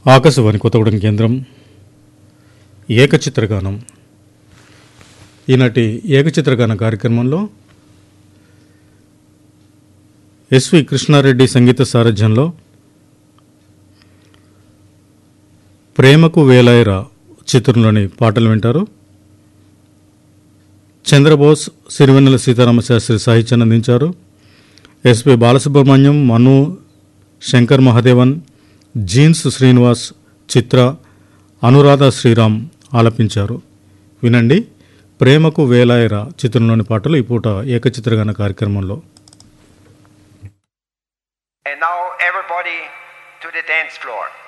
ఆకాశవాణి కొత్తగూడెం కేంద్రం ఏకచిత్రగానం ఈనాటి ఏకచిత్రగాన కార్యక్రమంలో ఎస్వి కృష్ణారెడ్డి సంగీత సారథ్యంలో ప్రేమకు వేలాయరా చిత్రంలోని పాటలు వింటారు చంద్రబోస్ సిరివెన్నెల సీతారామ శాస్త్రి సాహిత్యాన్ని అందించారు ఎస్పి బాలసుబ్రహ్మణ్యం మను శంకర్ మహాదేవన్ జీన్స్ శ్రీనివాస్ చిత్ర అనురాధ శ్రీరామ్ ఆలపించారు వినండి ప్రేమకు వేలాయరా చిత్రంలోని పాటలు ఈ పూట ఏకచిత్రగాన కార్యక్రమంలో And now everybody to the dance floor.